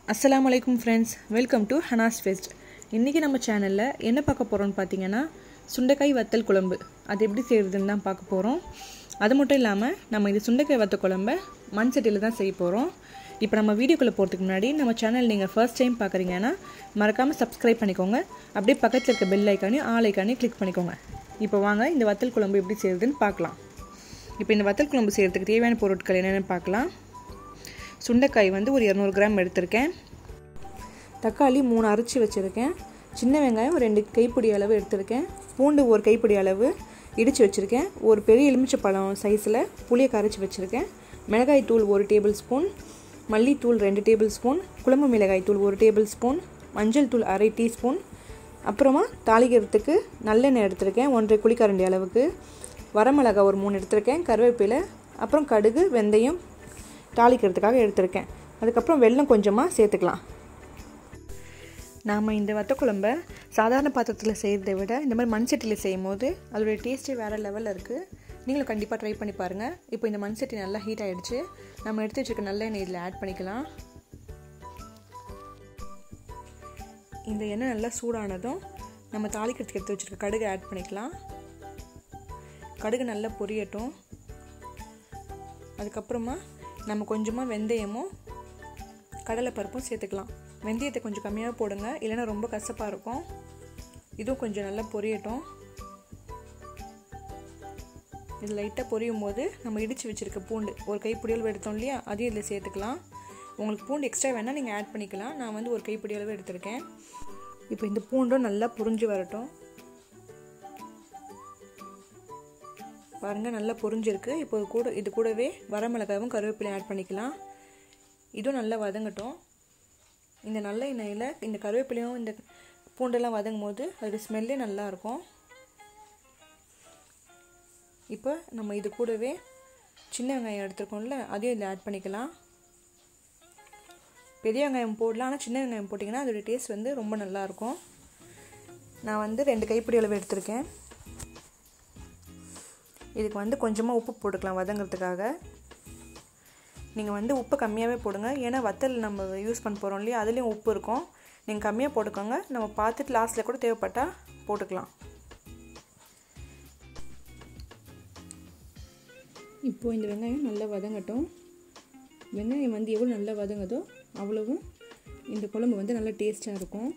அஸ்ஸலாமு அலைக்கும் friends welcome to Hanas fest இன்றைக்கி நம்ம சேனலில் என்ன பார்க்க போகிறோம்னு பார்த்தீங்கன்னா சுண்டைக்காய் வத்தல் குழம்பு அது எப்படி செய்கிறதுன்னு தான் பார்க்க போகிறோம் அது மட்டும் இல்லாமல் நம்ம இது சுண்டைக்காய் வத்த குழம்ப மண் சட்டியில் தான் செய்ய போகிறோம் இப்போ நம்ம வீடியோக்குள்ளே போகிறதுக்கு முன்னாடி நம்ம சேனல் நீங்கள் ஃபர்ஸ்ட் டைம் பார்க்குறீங்கன்னா மறக்காமல் சப்ஸ்கிரைப் பண்ணிக்கோங்க அப்படியே பக்கத்தில் இருக்க பெல் ஐக்கானையும் ஆல் ஐக்கானையும் கிளிக் பண்ணிக்கோங்க இப்போ வாங்க இந்த வத்தல் குழம்பு எப்படி செய்கிறதுன்னு பார்க்கலாம் இப்போ இந்த வத்தல் குழம்பு செய்கிறதுக்கு தேவையான பொருட்கள் என்னென்னு பார்க்கலாம் சுண்டைக்காய் வந்து ஒரு இரநூறு கிராம் எடுத்திருக்கேன் தக்காளி மூணு அரைச்சி வச்சுருக்கேன் சின்ன வெங்காயம் ஒரு ரெண்டு கைப்பிடி அளவு எடுத்திருக்கேன் பூண்டு ஒரு கைப்பிடி அளவு இடித்து வச்சுருக்கேன் ஒரு பெரிய எலுமிச்சை பழம் சைஸில் புளியை கரைச்சி வச்சுருக்கேன் மிளகாய் தூள் ஒரு டேபிள் ஸ்பூன் மல்லித்தூள் ரெண்டு டேபிள் ஸ்பூன் குழம்பு மிளகாய் தூள் ஒரு டேபிள் ஸ்பூன் மஞ்சள் தூள் அரை டீஸ்பூன் அப்புறமா தாளிக்கிறதுக்கு நல்லெண்ணெய் எடுத்திருக்கேன் ஒன்றரை குழிக்கரண்டி அளவுக்கு வரமிளகா ஒரு மூணு எடுத்திருக்கேன் கருவேப்பிலை அப்புறம் கடுகு வெந்தயம் தாளிக்கிறதுக்காக எடுத்திருக்கேன் அதுக்கப்புறம் வெல்லம் கொஞ்சமாக சேர்த்துக்கலாம் நாம் இந்த வத்த குழம்ப சாதாரண பாத்திரத்தில் செய்கிறத விட இந்த மாதிரி மண் சட்டியில் செய்யும் போது அதோடய டேஸ்ட்டே வேறு லெவலில் இருக்குது நீங்களும் கண்டிப்பாக ட்ரை பண்ணி பாருங்கள் இப்போ இந்த மண் சட்டி நல்லா ஹீட் ஆகிடுச்சு நம்ம எடுத்து வச்சுருக்க நல்ல எண்ணெய் இதில் ஆட் பண்ணிக்கலாம் இந்த எண்ணெய் நல்லா சூடானதும் நம்ம தாளிக்கிறதுக்கு எடுத்து வச்சுருக்க கடுகு ஆட் பண்ணிக்கலாம் கடுகு நல்லா பொரியட்டும் அதுக்கப்புறமா நம்ம கொஞ்சமாக வெந்தயமும் கடலைப்பருப்பும் சேர்த்துக்கலாம் வெந்தயத்தை கொஞ்சம் கம்மியாக போடுங்க இல்லைன்னா ரொம்ப கசப்பாக இருக்கும் இதுவும் கொஞ்சம் நல்லா பொரியட்டும் இது லைட்டாக பொரியும் போது நம்ம இடித்து வச்சுருக்க பூண்டு ஒரு கைப்பிடி அளவு எடுத்தோம் இல்லையா அதையும் இதில் சேர்த்துக்கலாம் உங்களுக்கு பூண்டு எக்ஸ்ட்ரா வேணால் நீங்கள் ஆட் பண்ணிக்கலாம் நான் வந்து ஒரு கைப்பிடி அளவு எடுத்திருக்கேன் இப்போ இந்த பூண்டும் நல்லா புரிஞ்சு வரட்டும் பாருங்கள் நல்லா புரிஞ்சிருக்கு இப்போ கூட இது கூடவே வரமிளகாவும் கருவேப்பிலையும் ஆட் பண்ணிக்கலாம் இதுவும் நல்லா வதங்கட்டும் இந்த நல்ல எண்ணெயில் இந்த கருவேப்பிலையும் இந்த பூண்டெல்லாம் வதங்கும் போது அதோடய ஸ்மெல்லே நல்லாயிருக்கும் இப்போ நம்ம இது கூடவே சின்ன வெங்காயம் எடுத்துருக்கோம்ல அதையும் இதில் ஆட் பண்ணிக்கலாம் பெரிய வெங்காயம் போடலாம் ஆனால் சின்ன வெங்காயம் போட்டிங்கன்னா அதோடய டேஸ்ட் வந்து ரொம்ப நல்லாயிருக்கும் நான் வந்து ரெண்டு கைப்பிடி அளவு எடுத்திருக்கேன் இதுக்கு வந்து கொஞ்சமாக உப்பு போட்டுக்கலாம் வதங்கிறதுக்காக நீங்கள் வந்து உப்பு கம்மியாகவே போடுங்க ஏன்னா வத்தல் நம்ம யூஸ் பண்ண போகிறோம் இல்லையா அதுலேயும் உப்பு இருக்கும் நீங்கள் கம்மியாக போட்டுக்கோங்க நம்ம பார்த்துட்டு லாஸ்ட்டில் கூட தேவைப்பட்டால் போட்டுக்கலாம் இப்போது இந்த வெங்காயம் நல்லா வதங்கட்டும் வெங்காயம் வந்து எவ்வளோ நல்லா வதங்குதோ அவ்வளவும் இந்த குழம்பு வந்து நல்லா டேஸ்ட்டாக இருக்கும்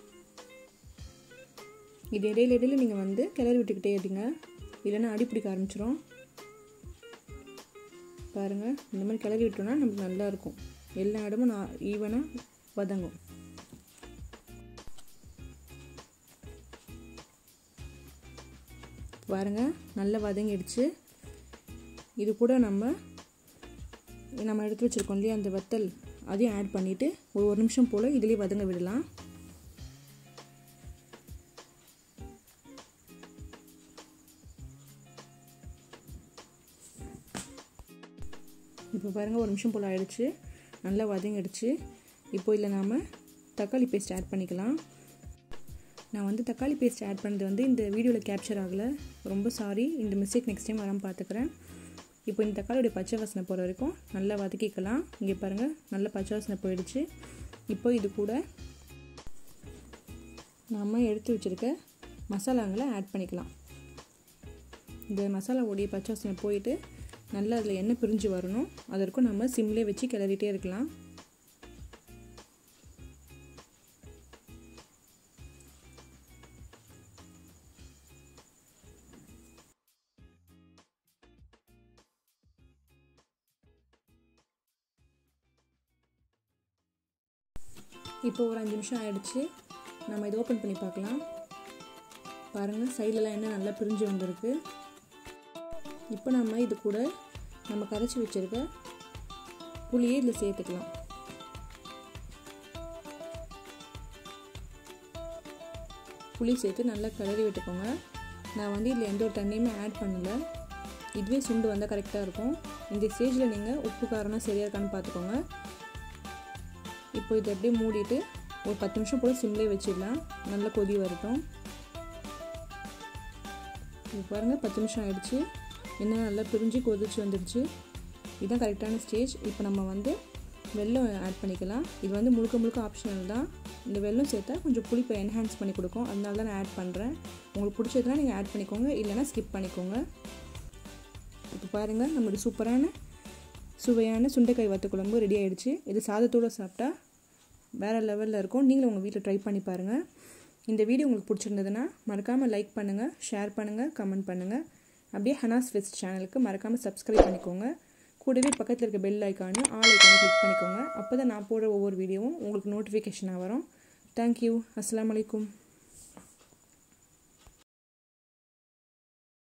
இது இடையில இடையில நீங்கள் வந்து கிளறி விட்டுக்கிட்டே இருங்க இல்லைன்னா அடி பிடிக்க ஆரம்பிச்சிடும் பாருங்கள் இந்த மாதிரி கிளறி விட்டோம்னா நமக்கு நல்லாயிருக்கும் எல்லா இடமும் நான் ஈவனாக வதங்கும் பாருங்கள் நல்லா வதங்கிடுச்சு இது கூட நம்ம நம்ம எடுத்து வச்சுருக்கோம் இல்லையா அந்த வத்தல் அதையும் ஆட் பண்ணிவிட்டு ஒரு ஒரு நிமிஷம் போல் இதுலேயே வதங்க விடலாம் இப்போ பாருங்கள் ஒரு நிமிஷம் போல் ஆகிடுச்சு நல்லா வதங்கிடுச்சு இப்போ இதில் நாம் தக்காளி பேஸ்ட் ஆட் பண்ணிக்கலாம் நான் வந்து தக்காளி பேஸ்ட் ஆட் பண்ணது வந்து இந்த வீடியோவில் கேப்சர் ஆகலை ரொம்ப சாரி இந்த மிஸ்டேக் நெக்ஸ்ட் டைம் வராமல் பார்த்துக்கிறேன் இப்போ இந்த தக்காளியோடைய பச்சை வாசனை போகிற வரைக்கும் நல்லா வதக்கிக்கலாம் இங்கே பாருங்கள் நல்ல பச்சை வாசனை போயிடுச்சு இப்போ இது கூட நாம் எடுத்து வச்சுருக்க மசாலாங்களை ஆட் பண்ணிக்கலாம் இந்த மசாலாவுடைய பச்சை வாசனை போயிட்டு நல்லா அதில் எண்ணெய் பிரிஞ்சு வரணும் அதற்கும் நம்ம சிம்லே வச்சு கிளறிட்டே இருக்கலாம் இப்போ ஒரு அஞ்சு நிமிஷம் ஆயிடுச்சு நம்ம இதை ஓப்பன் பண்ணி பார்க்கலாம் பாருங்கள் சைட்லலாம் எண்ணெய் நல்லா பிரிஞ்சு வந்திருக்கு இப்போ நம்ம இது கூட நம்ம கரைச்சி வச்சுருக்க புளியை இதில் சேர்த்துக்கலாம் புளி சேர்த்து நல்லா கிளறி விட்டுக்கோங்க நான் வந்து இதில் எந்த ஒரு தண்ணியுமே ஆட் பண்ணலை இதுவே சுண்டு வந்தால் கரெக்டாக இருக்கும் இந்த ஸ்டேஜில் நீங்கள் உப்பு காரம்னா சரியாக இருக்கான்னு பார்த்துக்கோங்க இப்போ இதை அப்படியே மூடிட்டு ஒரு பத்து நிமிஷம் போல் சிம்லேயே வச்சிடலாம் நல்லா கொதி வரட்டும் இப்போ பாருங்கள் பத்து நிமிஷம் ஆகிடுச்சு எண்ணெய் நல்லா பிரிஞ்சு கொதிச்சு வந்துடுச்சு இதுதான் கரெக்டான ஸ்டேஜ் இப்போ நம்ம வந்து வெல்லம் ஆட் பண்ணிக்கலாம் இது வந்து முழுக்க முழுக்க ஆப்ஷனல் தான் இந்த வெல்லம் சேர்த்தா கொஞ்சம் புளிப்பை என்ஹான்ஸ் பண்ணி கொடுக்கும் அதனால தான் நான் ஆட் பண்ணுறேன் உங்களுக்கு பிடிச்சதுனா நீங்கள் ஆட் பண்ணிக்கோங்க இல்லைனா ஸ்கிப் பண்ணிக்கோங்க இப்போ பாருங்கள் நம்மளுடைய சூப்பரான சுவையான சுண்டைக்காய் வத்த குழம்பு ரெடி ஆகிடுச்சு இது சாதத்தோடு சாப்பிட்டா வேறு லெவலில் இருக்கும் நீங்களும் உங்கள் வீட்டில் ட்ரை பண்ணி பாருங்கள் இந்த வீடியோ உங்களுக்கு பிடிச்சிருந்ததுன்னா மறக்காமல் லைக் பண்ணுங்கள் ஷேர் பண்ணுங்கள் கமெண்ட் பண்ணுங்கள் அப்படியே ஹனாஸ் ஃபெஸ்ட் சேனலுக்கு மறக்காமல் சப்ஸ்கிரைப் பண்ணிக்கோங்க கூடவே பக்கத்தில் இருக்க bell icon all icon click பண்ணிக்கோங்க அப்போ தான் நான் போடுற ஒவ்வொரு வீடியோவும் உங்களுக்கு நோட்டிஃபிகேஷனாக வரும் தேங்க்யூ அஸ்லாம் வலைக்கும்